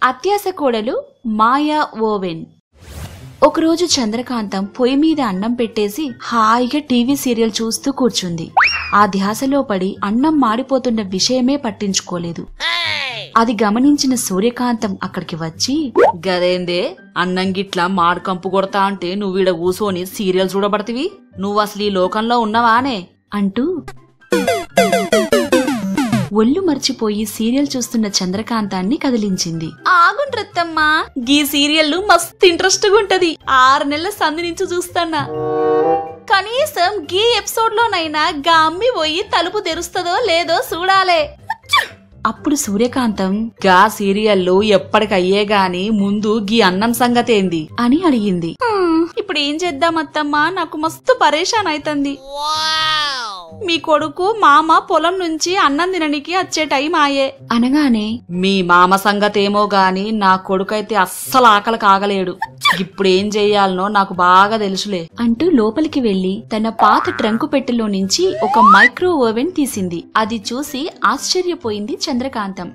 అత్యాస కోడలు మాయా ఓవెన్ ఒకరోజు చంద్రకాంతం పొయ్యి మీద అన్నం పెట్టేసి హాయిగా టీవీ సీరియల్ చూస్తూ కూర్చుంది ఆ ధ్యాసలో పడి అన్నం మాడిపోతున్న విషయమే పట్టించుకోలేదు అది గమనించిన సూర్యకాంతం అక్కడికి వచ్చి గదేందే అన్నం గిట్లా మాడకంపు కొడతా అంటే నువ్వీడ కూసోని సీరియల్ చూడబడతివి నువ్వు అసలు ఈ లోకంలో ఉన్నవానే అంటూ ఒళ్ళు మర్చిపోయి సీరియల్ చూస్తున్న చంద్రకాంతాన్ని కదిలించింది ఆగుండ్రత్తమ్మా గీ సీరియల్ మస్తు ఇంట్రెస్ట్ గా ఉంటది ఆరు నెలల సందు నుంచి చూస్తానా కనీసం గీ ఎపిసోడ్ లోనైనా గా అమ్మి పోయి తలుపు తెరుస్తుందో లేదో చూడాలే అప్పుడు సూర్యకాంతం గా సీరియల్లు ఎప్పటికయ్యే గాని ముందు గీ అన్నం సంగతేంది అని అడిగింది ఇప్పుడు ఏం చేద్దాం అత్తమ్మా నాకు మస్తు పరేషాన్ అయితంది మీ కొడుకు మామ పొలం నుంచి అన్నం తిననికి వచ్చే టైం ఆయే అనగానే మీ మామ సంగతేమో గాని నా కొడుకైతే అస్సలు ఆకలి కాగలేడు ఇప్పుడు ఏం చెయ్యాలనో నాకు బాగా తెలుసులే అంటూ లోపలికి వెళ్లి తన పాత ట్రంకు పెట్టెలో నుంచి ఒక మైక్రో ఓవెన్ తీసింది అది చూసి ఆశ్చర్యపోయింది చంద్రకాంతం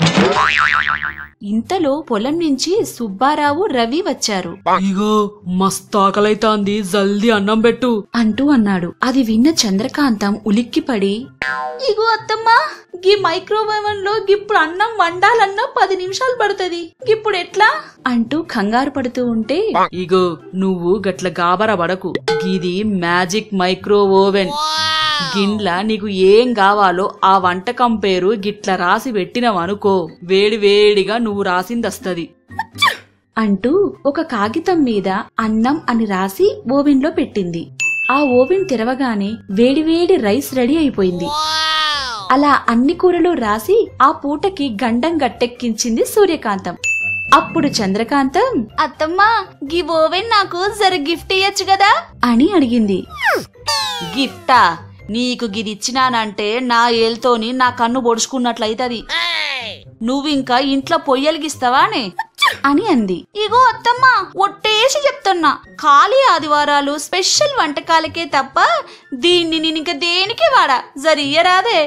ఇంతలో పొలం నుంచి సుబ్బారావు రవి వచ్చారు ఇగో మస్తు ఆకలైతాంది జల్దీ అన్నం పెట్టు అంటూ అన్నాడు అది విన్న చంద్రకాంతం ఉలిక్కిపడి ఇగో అత్తమ్మా గీ మైక్రోవేవన్ లో ఇప్పుడు అన్నం వండాలన్నా పది నిమిషాలు పడుతుంది ఇప్పుడు ఎట్లా అంటూ కంగారు పడుతూ ఉంటే ఇగో నువ్వు గట్ల గాబర పడకు గిది మ్యాజిక్ మైక్రో ఓవెన్ గిన్ల నీకు ఏం కావాలో ఆ వంటకం పేరు గిట్ల రాసి పెట్టినవనుకో వేడి వేడిగా నువ్వు రాసిందస్తది అంటూ ఒక కాగితం మీద అన్నం అని రాసి ఓవెన్ లో పెట్టింది ఆ ఓవెన్ తెరవగానే వేడివేడి రైస్ రెడీ అయిపోయింది అలా అన్ని కూరలు రాసి ఆ పూటకి గండం గట్టెక్కించింది సూర్యకాంతం అప్పుడు చంద్రకాంతం అత్తమ్మా గి ఓవెన్ నాకు జర గిఫ్ట్ ఇయ్యచ్చు కదా అని అడిగింది గిఫ్టా నీకు గిదిచ్చినానంటే నా ఏల్తోని నా కన్ను పొడుచుకున్నట్లయితది నువ్వింకా ఇంట్లో పొయ్యలిగిస్తావానే అని అంది ఇగో అత్తమ్మా ఒట్టేసి చెప్తున్నా ఖాళీ ఆదివారాలు స్పెషల్ వంటకాలకే తప్ప దీన్ని నేను ఇంకా దేనికి వాడా జరియరాదే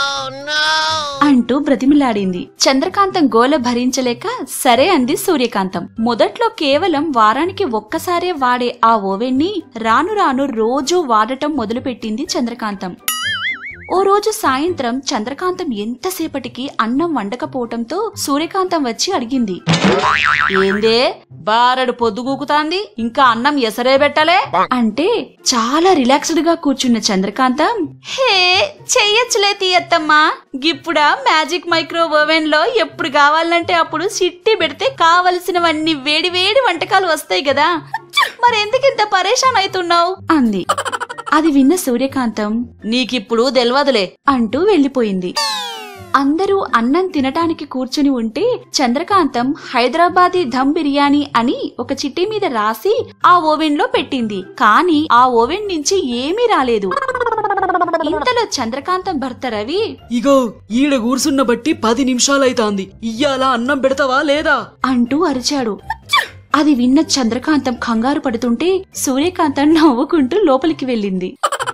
అంటూ బ్రతిమిలాడింది చంద్రకాంతం గోల భరించలేక సరే అంది సూర్యకాంతం మొదట్లో కేవలం వారానికి ఒక్కసారే వాడే ఆ ఓవెన్ని రాను రాను రోజూ వాడటం మొదలుపెట్టింది చంద్రకాంతం ఓ రోజు సాయంత్రం చంద్రకాంతం ఎంతసేపటికి అన్నం వండకపోవటంతో సూర్యకాంతం వచ్చి అడిగింది ఏందే బారడు పొద్దుగూకుతాంది ఇంకా అన్నం ఎసరే పెట్టలే అంటే చాలా రిలాక్స్డ్ గా కూర్చున్న చంద్రకాంతం హే చెయ్యొచ్చులే తీయత్తమ్మా గిప్పుడా మ్యాజిక్ మైక్రో ఓవెన్ లో ఎప్పుడు కావాలంటే అప్పుడు సిట్టి పెడితే కావలసినవన్నీ వేడి వేడి వంటకాలు వస్తాయి కదా మరెందుకు ఇంత పరేషాన్ అవుతున్నావు అంది అది విన్న సూర్యకాంతం నీకిప్పుడు తెలియదులే అంటూ వెళ్లిపోయింది అందరూ అన్నం తినటానికి కూర్చుని ఉంటే చంద్రకాంతం హైదరాబాదీ ధమ్ బిర్యానీ అని ఒక చిట్టి మీద రాసి ఆ ఓవెన్ లో పెట్టింది కానీ ఆ ఓవెన్ నుంచి ఏమీ రాలేదు ఇంతలో చంద్రకాంతం భర్త రవి ఇగో ఈడ కూర్చున్న బట్టి పది నిమిషాలైతాంది ఇయ్యాల అన్నం పెడతావా లేదా అంటూ అరిచాడు అది విన్న చంద్రకాంతం కంగారు పడుతుంటే సూర్యకాంతం నవ్వుకుంటూ లోపలికి వెళ్ళింది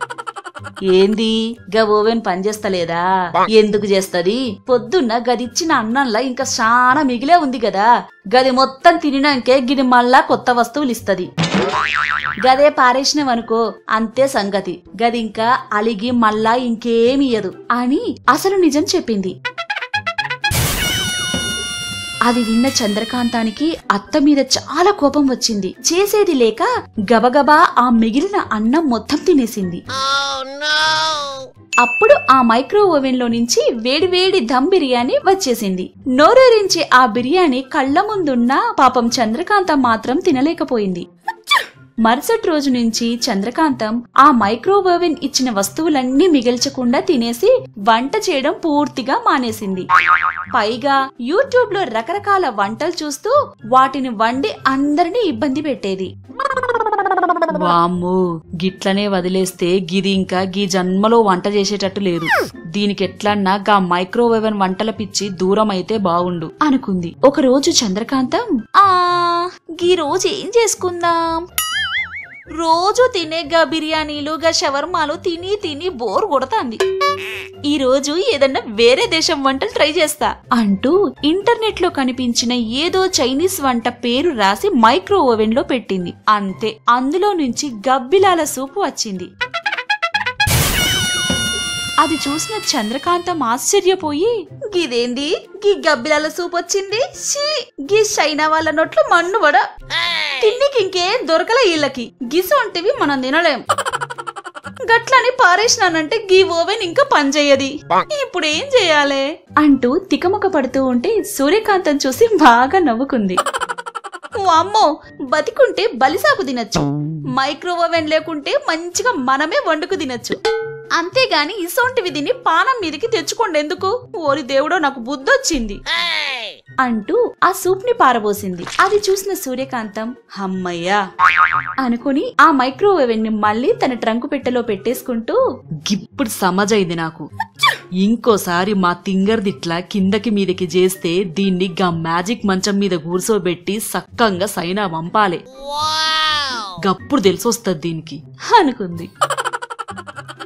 ఏంది గా ఓవెన్ పనిచేస్తలేదా ఎందుకు చేస్తది పొద్దున్న గదిచ్చిన అన్నంలా ఇంకా చాలా మిగిలే ఉంది కదా గది మొత్తం తినినాకే గిది మళ్ళా కొత్త వస్తువులు ఇస్తది గదే పారేసినవనుకో అంతే సంగతి గది ఇంకా అలిగి మళ్ళా ఇంకేమియ్యదు అని అసలు నిజం చెప్పింది అది విన్న చంద్రకాంతానికి అత్త మీద చాలా కోపం వచ్చింది చేసేది లేక గబగబా ఆ మిగిలిన అన్నం మొత్తం తినేసింది అప్పుడు ఆ మైక్రో ఓవెన్ లో నుంచి వేడివేడి దమ్ బిర్యానీ వచ్చేసింది నోరూరించి ఆ బిర్యానీ కళ్ళ ముందున్న పాపం చంద్రకాంతం మాత్రం తినలేకపోయింది మరుసటి రోజు నుంచి చంద్రకాంతం ఆ మైక్రో ఓవెన్ ఇచ్చిన వస్తువులన్నీ మిగిల్చకుండా తినేసి వంట చేయడం పూర్తిగా మానేసింది పైగా యూట్యూబ్ లో రకరకాల వంటలు చూస్తూ వాటిని వండి అందరినీ ఇబ్బంది పెట్టేది వామ్మో గిట్లనే వదిలేస్తే గిది ఇంకా గీ జన్మలో వంట చేసేటట్టు లేదు దీనికి ఎట్లన్నా గా మైక్రోవేవెన్ వంటల పిచ్చి దూరం అయితే బాగుండు అనుకుంది ఒక రోజు చంద్రకాంతం ఆ గీ రోజు ఏం చేసుకుందాం రోజు తినే గా బిర్యానీలు గా షవర్మాలు తిని తిని బోర్ కొడతాంది ఈ రోజు ఏదన్నా వేరే దేశం వంటలు ట్రై చేస్తా అంటూ ఇంటర్నెట్ లో కనిపించిన ఏదో చైనీస్ వంట పేరు రాసి మైక్రో ఓవెన్ లో పెట్టింది అంతే అందులో నుంచి గబ్బిలాల సూపు వచ్చింది అది చూసిన చంద్రకాంతం ఆశ్చర్యపోయి గిదేంది గీ గబ్బిలాల సూప్ వచ్చింది షీ గీ చైనా వాళ్ళ నోట్లో మన్నుబడ తిండికి ఇంకేం దొరకలే వీళ్ళకి గిసొంటివి మనం తినలేం గట్లని పారేసినానంటే గీ ఓవెన్ ఇంకా పనిచేయది ఇప్పుడు ఏం చేయాలి అంటూ తికమక పడుతూ ఉంటే సూర్యకాంతం చూసి బాగా నవ్వుకుంది అమ్మో బతికుంటే బలిసాకు తినచ్చు మైక్రో ఓవెన్ లేకుంటే మంచిగా మనమే వండుకు తినచ్చు అంతేగాని ఇసొంటివి తిని పానం మీదకి తెచ్చుకోండి ఎందుకు ఓరి దేవుడో నాకు బుద్ధొచ్చింది అంటూ ఆ సూప్ ని పారబోసింది అది చూసిన సూర్యకాంతం హమ్మయ్యా అనుకుని ఆ మైక్రోవేవ్ ని మళ్ళీ తన ట్రంకు పెట్టెలో పెట్టేసుకుంటూ ఇప్పుడు సమజైంది నాకు ఇంకోసారి మా తింగర్దిట్లా కిందకి మీదకి చేస్తే దీన్ని గా మ్యాజిక్ మంచం మీద కూర్చోబెట్టి సక్కంగా సైనా పంపాలే గప్పుడు తెలిసొస్తది దీనికి అనుకుంది